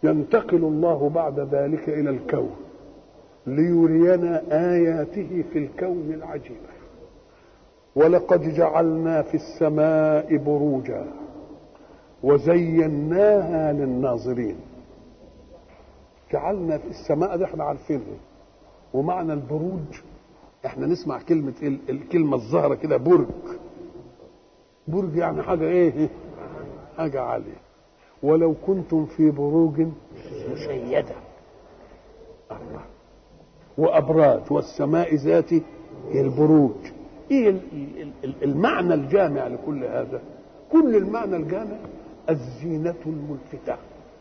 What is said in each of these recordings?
ينتقل الله بعد ذلك الى الكون ليرينا اياته في الكون العجيبه ولقد جعلنا في السماء بروجا وزيناها للناظرين جعلنا في السماء ده احنا عارفينها ومعنى البروج احنا نسمع كلمة ايه الكلمة الظاهرة كده برج برج يعني حاجة ايه حاجة عالية ولو كنتم في بروج مشيدة الله وأبراج والسماء ذات البروج ايه المعنى الجامع لكل هذا كل المعنى الجامع الزينة الملفتة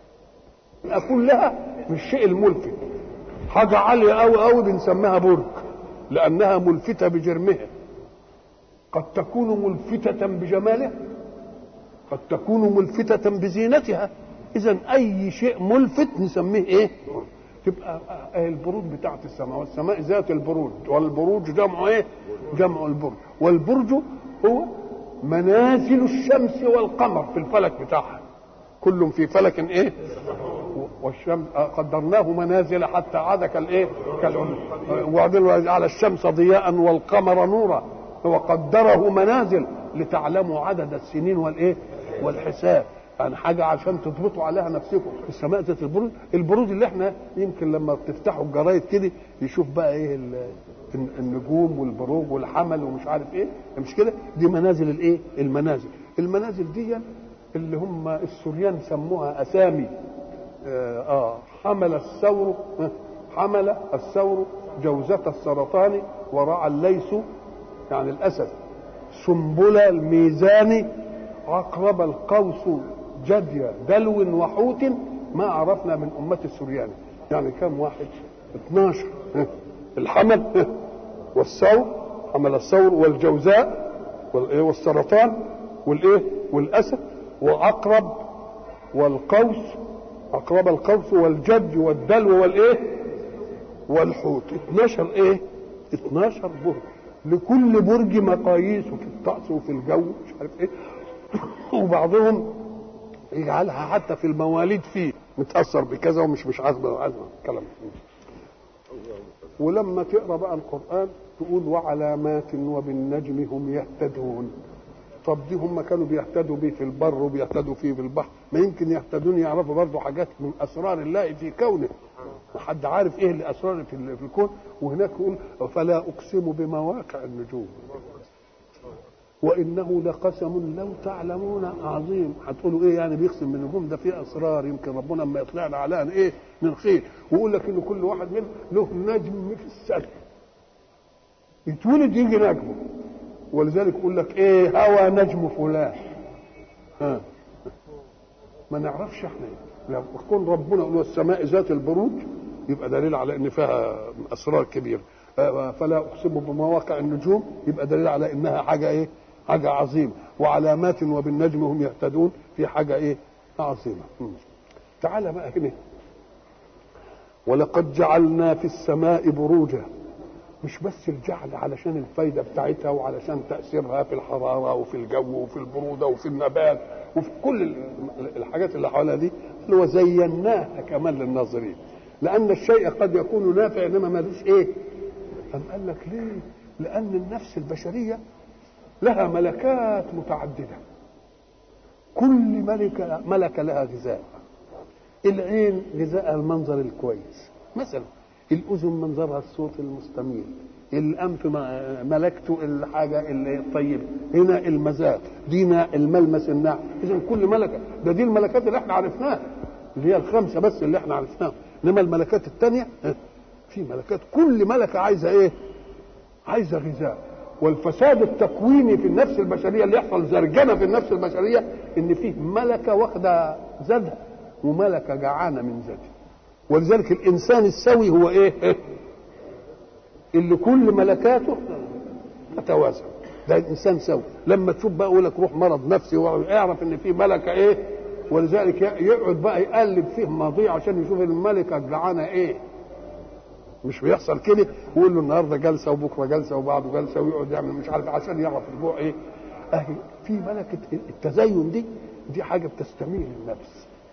كلها مش الشيء الملفت حاجة عالية أوي أوي بنسميها برج لأنها ملفتة بجرمها قد تكون ملفتة بجمالها قد تكون ملفتة بزينتها إذا أي شيء ملفت نسميه إيه؟ تبقى البروج بتاعت السماء والسماء ذات البروج والبروج جمع إيه؟ جمع البرج والبرج هو منازل الشمس والقمر في الفلك بتاعها كل في فلك ايه والشمس قدرناه منازل حتى عاد كالايه وبعدين على الشمس ضياء والقمر نورا وقدره منازل لتعلموا عدد السنين والايه والحساب يعني حاجه عشان تضبطوا عليها نفسكم السماء ذات البروج البروج اللي احنا يمكن لما تفتحوا الجرايد كده يشوف بقى ايه النجوم والبروج والحمل ومش عارف ايه مش كده دي منازل الايه المنازل المنازل دي اللي هم السوريان سموها اسامي اه, آه حمل الثور حمل الثور جوزة السرطان ورعى الليث يعني الاسد سنبل الميزان عقرب القوس جدي دلو وحوت ما عرفنا من أمة السريان يعني كم واحد 12 الحمل والثور حمل الثور والجوزاء والسرطان والايه والاسد وعقرب والقوس عقرب القوس والجد والدلو والايه والحوت 12 ايه 12 برج لكل برج مقاييسه في الطقس وفي الجو مش عارف ايه وبعضهم يجعلها حتى في المواليد فيه متاثر بكذا ومش مش عازمه وعازمه كلام ولما تقرا بقى القران تقول وعلامات وبالنجم هم يهتدون طب دي هم كانوا بيهتدوا بيه في البر وبيهتدوا فيه في البحر ما يمكن يهتدون يعرفوا برضه حاجات من اسرار الله في كونه ما حد عارف ايه اللي اسرار في, في الكون وهناك يقول فلا اقسم بمواقع النجوم وانه لقسم لو تعلمون عظيم هتقولوا ايه يعني بيقسم من النجوم ده فيه اسرار يمكن ربنا اما يطلعنا عليها ايه من خير ويقول لك ان كل واحد منهم له نجم في السماء يتولد يجي نجمه ولذلك يقول لك ايه هوى نجم فلان ها ما نعرفش احنا لو يكون ربنا يقول السماء ذات البروج يبقى دليل على ان فيها اسرار كبيره فلا اقسم بمواقع النجوم يبقى دليل على انها حاجه ايه حاجه عظيمه وعلامات وبالنجم هم يهتدون في حاجه ايه عظيمه تعال بقى هنا ولقد جعلنا في السماء بروجا مش بس الجعل علشان الفايدة بتاعتها وعلشان تأثيرها في الحرارة وفي الجو وفي البرودة وفي النبات وفي كل الحاجات اللي حواليها دي وزيناها كمان للناظرين لأن الشيء قد يكون نافع إنما ملوش إيه؟ أم قال لك ليه؟ لأن النفس البشرية لها ملكات متعددة كل ملكة ملكة لها غذاء العين غذاء المنظر الكويس مثلا الاذن منظرها الصوت المستميل الانف ملكته الحاجه الطيبه هنا المذاق دينا الملمس الناعم اذا كل ملكه ده دي الملكات اللي احنا عرفناها اللي هي الخمسه بس اللي احنا عرفناها انما الملكات الثانيه في ملكات كل ملكه عايزه ايه عايزه غذاء والفساد التكويني في النفس البشريه اللي يحصل زرجنه في النفس البشريه ان فيه ملكه واخده زادها وملكه جعانه من زادها ولذلك الانسان السوي هو ايه اللي كل ملكاته تتوازن ده الانسان سوي لما تشوف بقى يقول لك روح مرض نفسي اعرف ان في ملكه ايه ولذلك يقعد بقى يقلب فيه ماضيه عشان يشوف الملكه الجعانه ايه مش بيحصل كده ويقول له النهارده جلسه وبكره جلسه وبعده جلسه ويقعد يعمل مش عارف عشان يعرف الجوع ايه اهي في ملكه التزين دي دي حاجه بتستميل النفس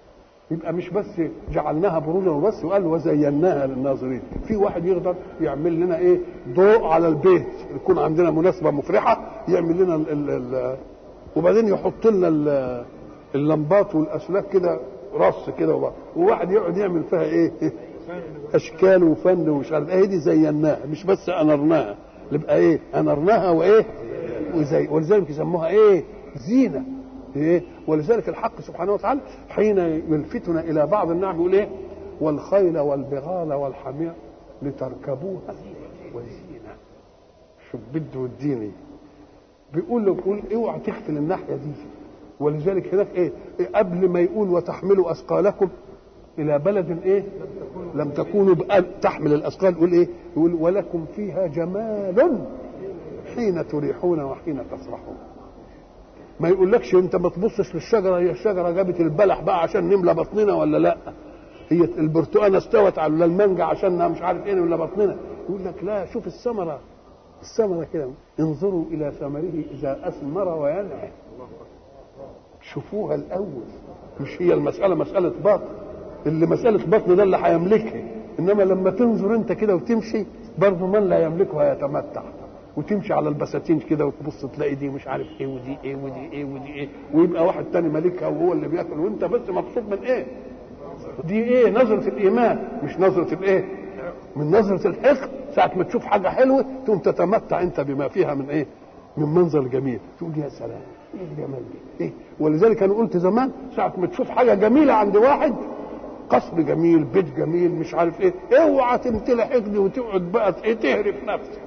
يبقى مش بس جعلناها بروجا وبس وقال وزيناها للناظرين في واحد يقدر يعمل لنا ايه ضوء على البيت يكون عندنا مناسبه مفرحه يعمل لنا ال ال ال وبعدين يحط لنا ال- اللمبات والاسلاك كده رص كده وبقى. وواحد يقعد يعمل فيها ايه اشكال وفن ومش عارف ايه دي زيناها مش بس انرناها نبقى ايه انرناها وايه وزي ولذلك يسموها ايه زينه ايه ولذلك الحق سبحانه وتعالى حين يلفتنا الى بعض النعم يقول ايه والخيل والبغال والحمير لتركبوها وزينه شوف بده والديني بيقول له يقول اوعى تغفل الناحيه دي ولذلك هناك ايه إيه قبل ما يقول وتحملوا اثقالكم الى بلد ايه لم تكونوا بأل تحمل الاثقال يقول ايه يقول ولكم فيها جمال حين تريحون وحين تسرحون ما يقولكش انت ما تبصش للشجره هي الشجره جابت البلح بقى عشان نملى بطننا ولا لا هي البرتقانه استوت على المانجا عشان مش عارف ايه نملى بطننا يقول لك لا شوف الثمره الثمره كده انظروا الى ثمره اذا اثمر وينعم شوفوها الاول مش هي المساله مساله بطن اللي مساله بطن ده اللي هيملكها انما لما تنظر انت كده وتمشي برضه من لا يملكها يتمتع وتمشي على البساتين كده وتبص تلاقي دي مش عارف ايه ودي ايه ودي ايه ودي ايه ويبقى واحد تاني مالكها وهو اللي بياكل وانت بس مبسوط من ايه دي ايه نظرة الايمان مش نظرة الايه من نظرة الحقد ساعة ما تشوف حاجة حلوة تقوم تتمتع انت بما فيها من ايه من منظر جميل تقول يا سلام ايه الجمال دي ايه ولذلك انا قلت زمان ساعة ما تشوف حاجة جميلة عند واحد قصر جميل بيت جميل مش عارف ايه اوعى تمتلي حقد وتقعد بقى ايه تهرف نفسك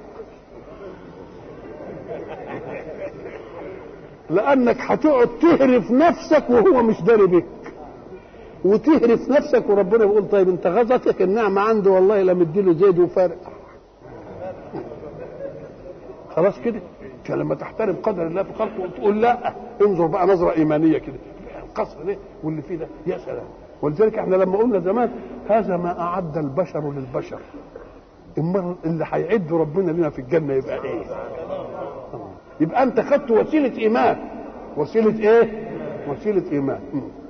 لانك هتقعد تهرف نفسك وهو مش داري بك وتهرف نفسك وربنا بيقول طيب انت غزتك النعمه عنده والله لا مديله زيد وفارق خلاص كده انت لما تحترم قدر الله في خلقه وتقول لا انظر بقى نظره ايمانيه كده القصر ده واللي فيه ده يا سلام ولذلك احنا لما قلنا زمان هذا ما اعد البشر للبشر المرة اللي هيعد ربنا لنا في الجنه يبقى ايه؟ يبقى انت خدت وسيله ايمان وسيله ايه؟ وسيله ايمان م.